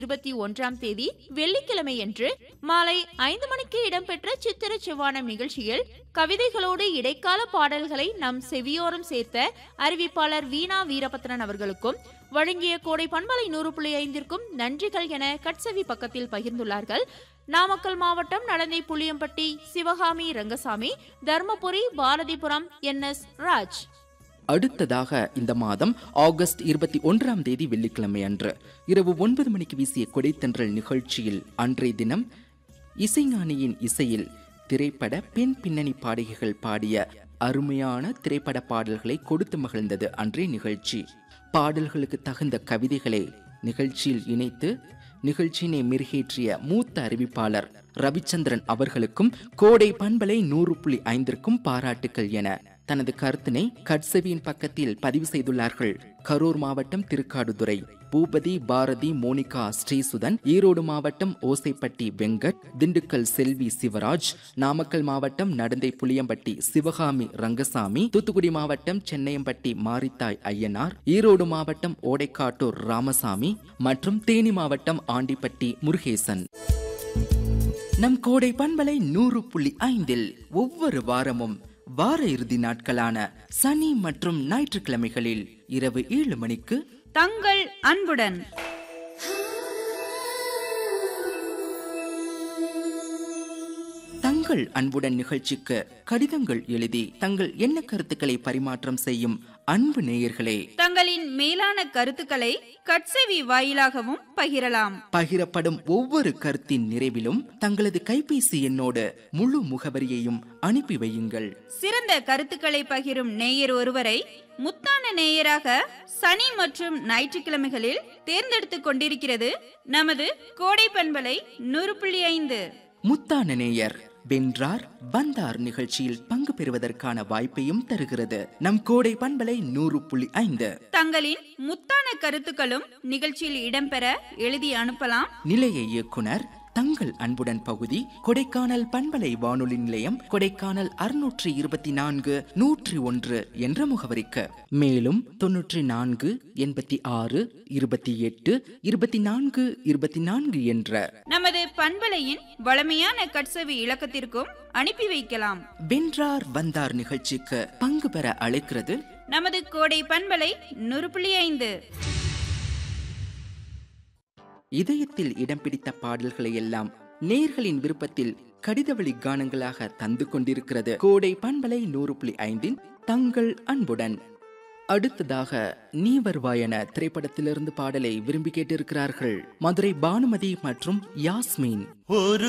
இருபத்தி ஒன்றாம் தேதி வெள்ளிக்கிழமையன்று மாலை ஐந்து மணிக்கு இடம்பெற்ற சித்திர செவ்வானம் நிகழ்ச்சியில் கவிதைகளோடு இடைக்கால பாடல்களை நம் செவியோரம் சேர்த்த அறிவிப்பாளர் வீணா வீரபத்ரன் அவர்களுக்கும் வழங்கிய கோடை பண்பலை நூறு புள்ளி ஐந்திற்கும் நன்றிகள் என கட்சவி பக்கத்தில் பகிர்ந்துள்ளார்கள் நாமக்கல் மாவட்டம் நடந்தை புளியம்பட்டி சிவகாமி ரங்கசாமி தர்மபுரி பாரதிபுரம் என் எஸ் ராஜ் அடுத்ததாக இந்த மாதம் ஆகஸ்ட் இருபத்தி ஒன்றாம் தேதி வெள்ளிக்கிழமை அன்று இரவு ஒன்பது மணிக்கு வீசிய கொடைத்தன்றல் நிகழ்ச்சியில் அன்றைய தினம் இசைஞானியின் இசையில் திரைப்பட பெண் பின்னணி பாடகிகள் பாடிய அருமையான திரைப்பட பாடல்களை கொடுத்து மகிழ்ந்தது அன்றைய நிகழ்ச்சி பாடல்களுக்கு தகுந்த கவிதைகளை நிகழ்ச்சியில் இணைத்து நிகழ்ச்சியினை மெருகேற்றிய மூத்த அறிவிப்பாளர் ரவிச்சந்திரன் அவர்களுக்கும் கோடை பண்பலை நூறு புள்ளி ஐந்திற்கும் பாராட்டுக்கள் என தனது கருத்தினை கட்செவியின் பக்கத்தில் பதிவு செய்துள்ளார்கள் கரூர் மாவட்டம் திருக்காடுதுறை பூபதி பாரதி மோனிகா ஸ்ரீசுதன் ஈரோடு மாவட்டம் ஓசைப்பட்டி வெங்கட் திண்டுக்கல் செல்வி சிவராஜ் நாமக்கல் மாவட்டம் நடந்தை புளியம்பட்டி சிவகாமி ரங்கசாமி தூத்துக்குடி மாவட்டம் சென்னையம்பட்டி மாரித்தாய் ஐயனார் ஈரோடு மாவட்டம் ஓடைக்காட்டூர் ராமசாமி மற்றும் தேனி மாவட்டம் ஆண்டிப்பட்டி முருகேசன் நம் கோடை பண்பலை நூறு புள்ளி ஐந்தில் ஒவ்வொரு வாரமும் வார இறுதி நாட்களான சனி மற்றும் ஞாயிற்றுக்கிழமைகளில் இரவு ஏழு மணிக்கு தங்கள் அன்புடன் தங்கள் அன்புடன் நிகழ்ச்சிக்கு கடிதங்கள் எழுதி தங்கள் எண்ண கருத்துக்களை பரிமாற்றம் செய்யும் அன்பு நேயர்களே தங்களின் மேலான கருத்துக்களை கட்செவி வாயிலாகவும் பகிரலாம் பகிரப்படும் ஒவ்வொரு கருத்தின் நிறைவிலும் தங்களது கைபேசி எண்ணோடு முழு முகவரியையும் அனுப்பி வையுங்கள் சிறந்த கருத்துக்களை பகிரும் நேயர் ஒருவரை முத்தான நேயராக சனி மற்றும் ஞாயிற்றுக்கிழமைகளில் தேர்ந்தெடுத்துக் கொண்டிருக்கிறது நமது கோடை பண்பலை நூறு புள்ளி ஐந்து முத்தான நேயர் வென்றார் வந்தார் நிகழ்ச்சியில் பங்கு பெறுவதற்கான வாய்ப்பையும் தருகிறது நம் கோடை பண்பலை நூறு புள்ளி ஐந்து தங்களின் முத்தான கருத்துக்களும் நிகழ்ச்சியில் இடம்பெற எழுதி அனுப்பலாம் நிலைய இயக்குனர் தங்கள் அன்புடன் பகுதி கொடைக்கானல் பண்பலை வானொலி நிலையம் கொடைக்கானல் அறுநூற்றி இருபத்தி நான்கு நூற்றி ஒன்று என்ற முகவரிக்கு மேலும் தொன்னூற்றி நான்கு எண்பத்தி ஆறு இருபத்தி எட்டு இருபத்தி நான்கு இருபத்தி நான்கு என்ற நமது பண்பலையின் வளமையான கட்செவி இலக்கத்திற்கும் அனுப்பி வைக்கலாம் வென்றார் வந்தார் நிகழ்ச்சிக்கு பங்கு பெற அழைக்கிறது நமது கோடை பண்பலை நூறு புள்ளி ஐந்து இதயத்தில் இடம் பிடித்த பாடல்களை எல்லாம் நேர்களின் விருப்பத்தில் கடிதவழி கானங்களாக தந்து கொண்டிருக்கிறது கோடை பண்பலை நூறு புள்ளி ஐந்தின் தங்கள் அன்புடன் அடுத்ததாக நீ வருவாயன திரைப்படத்திலிருந்து பாடலை விரும்பி கேட்டிருக்கிறார்கள் மதுரை பானுமதி மற்றும் யாஸ்மீன் ஒரு